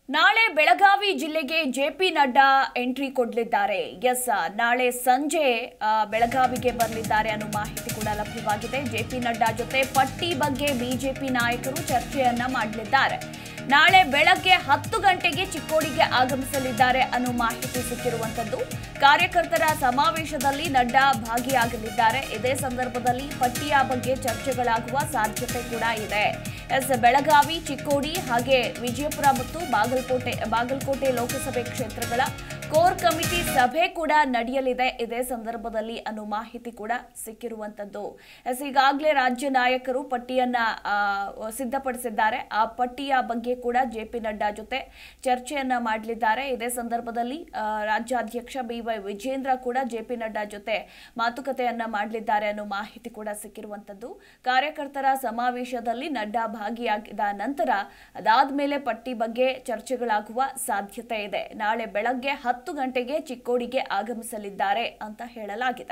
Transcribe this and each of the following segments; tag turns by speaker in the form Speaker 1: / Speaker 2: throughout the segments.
Speaker 1: ನಾಳೆ ಬೆಳಗಾವಿ ಜಿಲ್ಲೆಗೆ ಜೆಪಿ ನಡ್ಡಾ ಎಂಟ್ರಿ ಕೊಡಲಿದ್ದಾರೆ ಎಸ್ ನಾಳೆ ಸಂಜೆ ಆ, ಬೆಳಗಾವಿಗೆ ಬರಲಿದ್ದಾರೆ ಅನ್ನೋ ಮಾಹಿತಿ ಕೂಡ ಲಭ್ಯವಾಗಿದೆ ಜೆಪಿ ನಡ್ಡಾ ಜೊತೆ ಪಟ್ಟಿ ಬಗ್ಗೆ ಬಿಜೆಪಿ ನಾಯಕರು ಚರ್ಚೆಯನ್ನ ಮಾಡಲಿದ್ದಾರೆ ನಾಳೆ ಬೆಳಗ್ಗೆ ಹತ್ತು ಗಂಟೆಗೆ ಚಿಕ್ಕೋಡಿಗೆ ಆಗಮಿಸಲಿದ್ದಾರೆ ಅನ್ನೋ ಮಾಹಿತಿ ಸಿಕ್ಕಿರುವಂತದ್ದು ಕಾರ್ಯಕರ್ತರ ಸಮಾವೇಶದಲ್ಲಿ ನಡ್ಡಾ ಭಾಗಿಯಾಗಲಿದ್ದಾರೆ ಇದೇ ಸಂದರ್ಭದಲ್ಲಿ ಪಟ್ಟಿಯ ಬಗ್ಗೆ ಚರ್ಚೆಗಳಾಗುವ ಸಾಧ್ಯತೆ ಕೂಡ ಇದೆ ಎಸ್ ಬೆಳಗಾವಿ ಚಿಕ್ಕೋಡಿ ಹಾಗೆ ವಿಜಯಪುರ ಮತ್ತು ಬಾಗಲಕೋಟೆ ಬಾಗಲಕೋಟೆ ಲೋಕಸಭೆ ಕ್ಷೇತ್ರಗಳ ಕೋರ್ ಕಮಿಟಿ ಸಭೆ ಕೂಡ ನಡೆಯಲಿದೆ ಇದೇ ಸಂದರ್ಭದಲ್ಲಿ ಅನ್ನೋ ಮಾಹಿತಿ ಕೂಡ ಸಿಕ್ಕಿರುವಂತದ್ದು ಎಸ್ ಈಗಾಗಲೇ ರಾಜ್ಯ ನಾಯಕರು ಪಟ್ಟಿಯನ್ನ ಆ, ಸಿದ್ಧಪಡಿಸಿದ್ದಾರೆ ಆ ಪಟ್ಟಿಯ ಬಗ್ಗೆ ಕೂಡ ಜೆ ಪಿ ನಡ್ಡಾ ಜೊತೆ ಚರ್ಚೆಯನ್ನ ಮಾಡಲಿದ್ದಾರೆ ಇದೇ ಸಂದರ್ಭದಲ್ಲಿ ಆ, ರಾಜ್ಯಾಧ್ಯಕ್ಷ ಬಿ ವೈ ವಿಜೇಂದ್ರ ಕೂಡ ಜೆ ಪಿ ನಡ್ಡಾ ಜೊತೆ ಮಾತುಕತೆಯನ್ನ ಮಾಡಲಿದ್ದಾರೆ ಅನ್ನೋ ಮಾಹಿತಿ ಕೂಡ ಸಿಕ್ಕಿರುವಂತದ್ದು ಕಾರ್ಯಕರ್ತರ ಸಮಾವೇಶದಲ್ಲಿ ನಡ್ಡಾ ಭಾಗಿಯಾಗಿದ ನಂತರ ಅದಾದ್ಮೇಲೆ ಪಟ್ಟಿ ಬಗ್ಗೆ ಚರ್ಚೆಗಳಾಗುವ ಸಾಧ್ಯತೆ ಇದೆ ನಾಳೆ ಬೆಳಗ್ಗೆ ಹತ್ತು ಗಂಟೆಗೆ ಚಿಕ್ಕೋಡಿಗೆ ಆಗಮಿಸಲಿದ್ದಾರೆ ಅಂತ ಹೇಳಲಾಗಿದೆ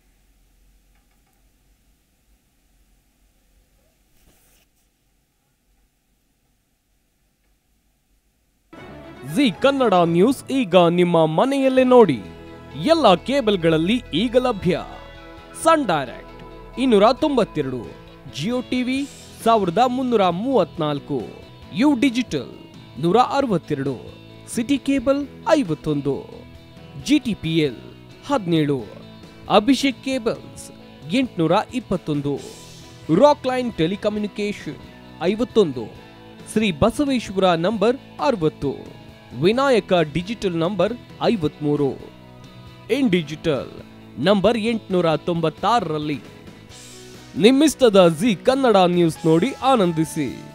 Speaker 2: ಜಿ ಕನ್ನಡ ನ್ಯೂಸ್ ಈಗ ನಿಮ್ಮ ಮನೆಯಲ್ಲೇ ನೋಡಿ ಎಲ್ಲ ಕೇಬಲ್ಗಳಲ್ಲಿ ಈಗ ಲಭ್ಯ ಸನ್ ಡೈರೆಕ್ಟ್ ಇನ್ನೂರ ತೊಂಬತ್ತೆರಡು ಜಿಯೋ ಟಿವಿ ಸಾವಿರದ ಮುನ್ನೂರ ಮೂವತ್ನಾಲ್ಕು ಯು ಡಿಜಿಟಲ್ ನೂರ ಅರವತ್ತೆರಡು ಸಿಟಿ ಕೇಬಲ್ ಐವತ್ತೊಂದು ಜಿ ಟಿ ಪಿ ಎಲ್ ಹದಿನೇಳು ಅಭಿಷೇಕ್ ಕೇಬಲ್ಸ್ ಎಂಟುನೂರ ಇಪ್ಪತ್ತೊಂದು ರಾಕ್ ಲೈನ್ ಟೆಲಿಕಮ್ಯುನಿಕೇಶನ್ ಐವತ್ತೊಂದು ಶ್ರೀ ಬಸವೇಶ್ವರ ನಂಬರ್ ಅರವತ್ತು ವಿನಾಯಕ ಡಿಜಿಟಲ್ ನಂಬರ್ ಐವತ್ಮೂರು ಇನ್ ಡಿಜಿಟಲ್ ನಂಬರ್ ಎಂಟುನೂರ ತೊಂಬತ್ತಾರರಲ್ಲಿ ನಿಮ್ಮಿಸ್ತದ ಜಿ ಕನ್ನಡ ನ್ಯೂಸ್ ನೋಡಿ ಆನಂದಿಸಿ